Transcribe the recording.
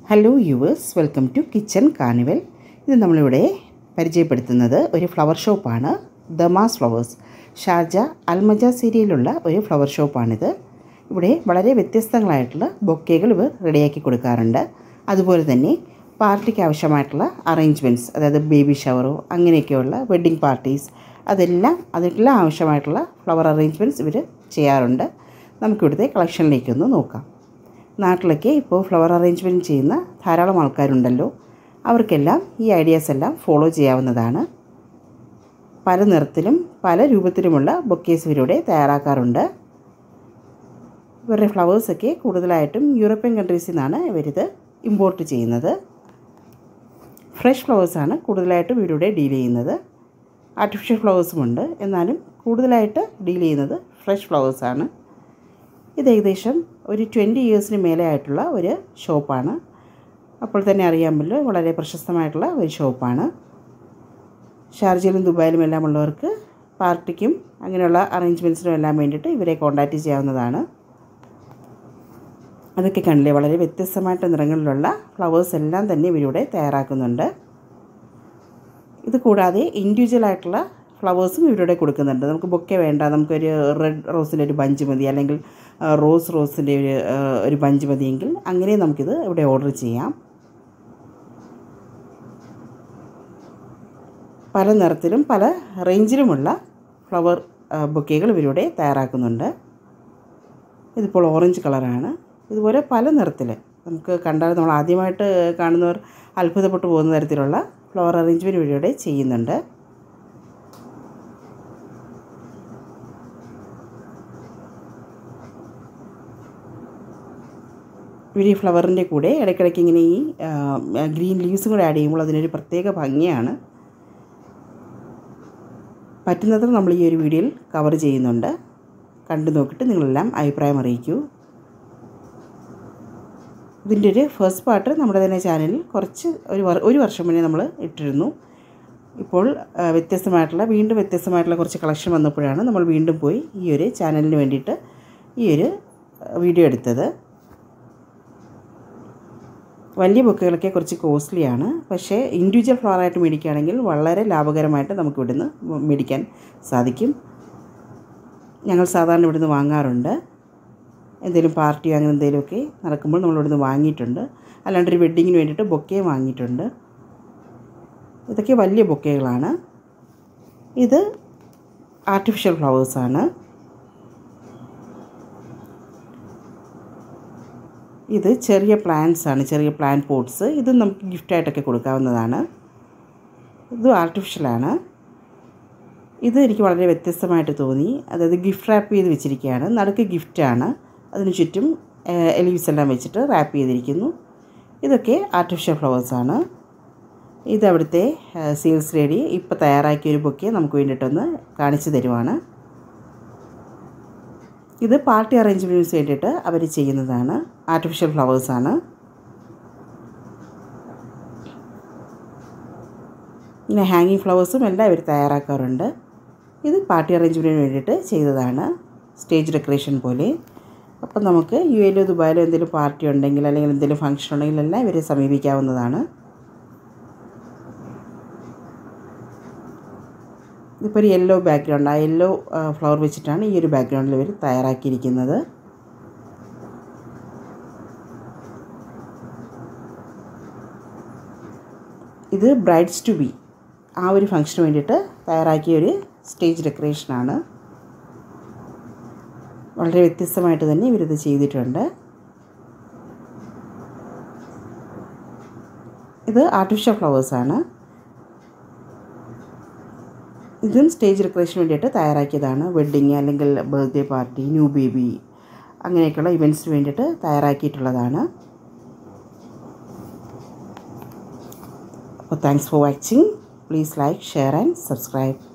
hello yours welcome to kitchen carnival ഇത് നമ്മളിവിടെ പരിചയപ്പെടുത്തുന്നത് ഒരു ഫ്ലവർ ഷോപ്പാണ് ദമാസ് ഫ്ലവേഴ്സ് ഷാർജ അൽമജ സീരിയയിലുള്ള ഒരു ഫ്ലവർ ഷോപ്പാണിത് ഇവിടെ വളരെ വ്യത്യസ്തങ്ങളായിട്ടുള്ള ബൊക്കേകൾ ഇവർ റെഡിയാക്കി കൊടുക്കാറുണ്ട് അതുപോലെ തന്നെ പാർട്ടിക്ക് ആവശ്യമായിട്ടുള്ള അറേഞ്ച്മെൻറ്റ്സ് അതായത് ബേബി ഷവറോ അങ്ങനെയൊക്കെയുള്ള വെഡ്ഡിങ് പാർട്ടീസ് അതെല്ലാം അതിനെല്ലാം ആവശ്യമായിട്ടുള്ള ഫ്ലവർ അറേഞ്ച്മെൻറ്റ്സ് ഇവർ ചെയ്യാറുണ്ട് നമുക്കിവിടുത്തെ കളക്ഷനിലേക്കൊന്ന് നോക്കാം നാട്ടിലൊക്കെ ഇപ്പോൾ ഫ്ലവർ അറേഞ്ച്മെൻറ്റ് ചെയ്യുന്ന ധാരാളം ആൾക്കാരുണ്ടല്ലോ അവർക്കെല്ലാം ഈ ഐഡിയാസ് എല്ലാം ഫോളോ ചെയ്യാവുന്നതാണ് പല നിറത്തിലും പല രൂപത്തിലുമുള്ള ബൊക്കേസ് ഇവരിവിടെ തയ്യാറാക്കാറുണ്ട് ഇവരുടെ ഫ്ലവേഴ്സൊക്കെ കൂടുതലായിട്ടും യൂറോപ്യൻ കൺട്രീസിൽ നിന്നാണ് ഇവരിത് ഇമ്പോർട്ട് ചെയ്യുന്നത് ഫ്രഷ് ഫ്ലവേഴ്സാണ് കൂടുതലായിട്ടും ഇവരിവിടെ ഡീൽ ചെയ്യുന്നത് ആർട്ടിഫിഷ്യൽ ഫ്ലവേഴ്സുമുണ്ട് എന്നാലും കൂടുതലായിട്ട് ഡീൽ ചെയ്യുന്നത് ഫ്രഷ് ഫ്ലവേഴ്സാണ് ഇത് ഏകദേശം ഒരു ട്വൻറ്റി ഇയേഴ്സിന് മേലെ ആയിട്ടുള്ള ഒരു ഷോപ്പാണ് അപ്പോൾ തന്നെ അറിയാമല്ലോ വളരെ പ്രശസ്തമായിട്ടുള്ള ഒരു ഷോപ്പാണ് ഷാർജയിലും ദുബായിലും എല്ലാം ഉള്ളവർക്ക് പാർട്ടിക്കും അങ്ങനെയുള്ള അറേഞ്ച്മെൻറ്റ്സിനും എല്ലാം വേണ്ടിയിട്ട് ഇവരെ കോൺടാക്റ്റ് ചെയ്യാവുന്നതാണ് അതൊക്കെ കണ്ടില്ലേ വളരെ വ്യത്യസ്തമായിട്ട് നിറങ്ങളിലുള്ള ഫ്ലവേഴ്സ് എല്ലാം തന്നെ ഇവരിവിടെ തയ്യാറാക്കുന്നുണ്ട് ഇത് കൂടാതെ ഇൻഡിവിജ്വൽ ആയിട്ടുള്ള ഫ്ലവേഴ്സും ഇവരുടെ കൊടുക്കുന്നുണ്ട് നമുക്ക് ബൊക്കെ വേണ്ട നമുക്കൊരു റെഡ് റോസിൻ്റെ ഒരു ബഞ്ച് മതി അല്ലെങ്കിൽ റോസ് റോസിൻ്റെ ഒരു ഒരു ബഞ്ച് മതിയെങ്കിൽ അങ്ങനെ നമുക്കിത് ഇവിടെ ഓർഡർ ചെയ്യാം പല നിറത്തിലും പല റേഞ്ചിലുമുള്ള ഫ്ലവർ ബൊക്കേകൾ ഇവരിവിടെ തയ്യാറാക്കുന്നുണ്ട് ഇതിപ്പോൾ ഓറഞ്ച് കളറാണ് ഇതുപോലെ പല നിറത്തിൽ നമുക്ക് കണ്ടാൽ നമ്മൾ ആദ്യമായിട്ട് കാണുന്നവർ അത്ഭുതപ്പെട്ടു പോകുന്ന തരത്തിലുള്ള ഫ്ലവർ അറേഞ്ച്മെൻറ്റ് ഇവരിവിടെ ചെയ്യുന്നുണ്ട് ഇവർ ഈ ഫ്ലവറിൻ്റെ കൂടെ ഇടയ്ക്കിടയ്ക്ക് ഇങ്ങനെ ഈ ഗ്രീൻ ലീവ്സും കൂടെ ആഡ് ചെയ്യുമ്പോൾ അതിനൊരു പ്രത്യേക ഭംഗിയാണ് പറ്റുന്നത്ര നമ്മൾ ഈ ഒരു വീഡിയോയിൽ കവർ ചെയ്യുന്നുണ്ട് കണ്ടു നോക്കിയിട്ട് നിങ്ങളെല്ലാം അഭിപ്രായം അറിയിക്കൂ ഇതിൻ്റെ ഒരു ഫസ്റ്റ് പാർട്ട് നമ്മുടെ തന്നെ ചാനലിൽ കുറച്ച് ഒരു ഒരു വർഷം മുന്നേ നമ്മൾ ഇട്ടിരുന്നു ഇപ്പോൾ വ്യത്യസ്തമായിട്ടുള്ള വീണ്ടും വ്യത്യസ്തമായിട്ടുള്ള കുറച്ച് കളക്ഷൻ വന്നപ്പോഴാണ് നമ്മൾ വീണ്ടും പോയി ഈ ഒരു ചാനലിന് വേണ്ടിയിട്ട് ഈ ഒരു വീഡിയോ എടുത്തത് വലിയ ബുക്കുകളൊക്കെ കുറച്ച് കോസ്റ്റ്ലിയാണ് പക്ഷേ ഇൻഡിവിജ്വൽ ഫ്ലവറായിട്ട് മേടിക്കുകയാണെങ്കിൽ വളരെ ലാഭകരമായിട്ട് നമുക്ക് ഇവിടുന്ന് മേടിക്കാൻ സാധിക്കും ഞങ്ങൾ സാധാരണ ഇവിടുന്ന് വാങ്ങാറുണ്ട് എന്തെങ്കിലും പാർട്ടിയോ അങ്ങനെ എന്തെങ്കിലുമൊക്കെ നടക്കുമ്പോൾ നമ്മൾ ഇവിടുന്ന് വാങ്ങിയിട്ടുണ്ട് അല്ലാണ്ട് ഒരു വെഡ്ഡിങ്ങിന് വേണ്ടിയിട്ട് ബൊക്കെ വാങ്ങിയിട്ടുണ്ട് ഇതൊക്കെ വലിയ ബൊക്കകളാണ് ഇത് ആർട്ടിഫിഷ്യൽ ഫ്ലവേഴ്സാണ് ഇത് ചെറിയ പ്ലാന്റ്സ് ആണ് ചെറിയ പ്ലാന്റ് പോട്ട്സ് ഇത് നമുക്ക് ഗിഫ്റ്റായിട്ടൊക്കെ കൊടുക്കാവുന്നതാണ് ഇത് ആർട്ടിഫിഷ്യലാണ് ഇത് എനിക്ക് വളരെ വ്യത്യസ്തമായിട്ട് തോന്നി അതായത് ഗിഫ്റ്റ് റാപ്പ് ചെയ്ത് വെച്ചിരിക്കുകയാണ് നടുക്ക് ഗിഫ്റ്റാണ് അതിന് ചുറ്റും എലീവ്സ് എല്ലാം വെച്ചിട്ട് റാപ്പ് ചെയ്തിരിക്കുന്നു ഇതൊക്കെ ആർട്ടിഫിഷ്യൽ ഫ്ലവേഴ്സാണ് ഇത് അവിടുത്തെ സെയിൽസ് ലേഡി ഇപ്പോൾ തയ്യാറാക്കിയ ഒരു ബൊക്കെ നമുക്ക് വേണ്ടിയിട്ടൊന്ന് കാണിച്ചു തരുവാണ് ഇത് പാർട്ടി അറേഞ്ച്മെൻറ്റ്സ് വേണ്ടിയിട്ട് അവർ ചെയ്യുന്നതാണ് ആർട്ടിഫിഷ്യൽ ഫ്ലവേഴ്സാണ് ഇങ്ങനെ ഹാങ്ങിങ് ഫ്ലവേഴ്സും എല്ലാം ഇവർ തയ്യാറാക്കാറുണ്ട് ഇത് പാർട്ടി അറേഞ്ച്മെൻറ്റിന് വേണ്ടിയിട്ട് ചെയ്തതാണ് സ്റ്റേജ് ഡെക്കറേഷൻ പോലെ അപ്പം നമുക്ക് യു എയിലോ ദുബായിലോ എന്തെങ്കിലും പാർട്ടി ഉണ്ടെങ്കിൽ അല്ലെങ്കിൽ എന്തെങ്കിലും ഫംഗ്ഷൻ ഉണ്ടെങ്കിൽ എല്ലാം ഇവരെ സമീപിക്കാവുന്നതാണ് ഇതിപ്പോൾ ഒരു യെല്ലോ ബാക്ക്ഗ്രൗണ്ട് ആ യെല്ലോ ഫ്ലവർ വെച്ചിട്ടാണ് ഈ ഒരു ബാക്ക്ഗ്രൗണ്ടിൽ ഇവർ തയ്യാറാക്കിയിരിക്കുന്നത് ഇത് ബ്രൈഡ്സ് ടു ബി ആ ഒരു ഫംഗ്ഷന് വേണ്ടിയിട്ട് തയ്യാറാക്കിയ ഒരു സ്റ്റേജ് ഡെക്കറേഷനാണ് വളരെ വ്യത്യസ്തമായിട്ട് തന്നെ ഇവരിത് ചെയ്തിട്ടുണ്ട് ഇത് ആർട്ടിഫിഷ്യൽ ഫ്ലവേഴ്സാണ് ഇതും സ്റ്റേജ് ഡെക്കറേഷന് വേണ്ടിയിട്ട് തയ്യാറാക്കിയതാണ് വെഡ്ഡിങ് അല്ലെങ്കിൽ ബർത്ത്ഡേ പാർട്ടി ന്യൂ ബേബി അങ്ങനെയൊക്കെയുള്ള ഇവൻറ്റ്സിന് വേണ്ടിയിട്ട് തയ്യാറാക്കിയിട്ടുള്ളതാണ് അപ്പോൾ thanks for watching please like share and subscribe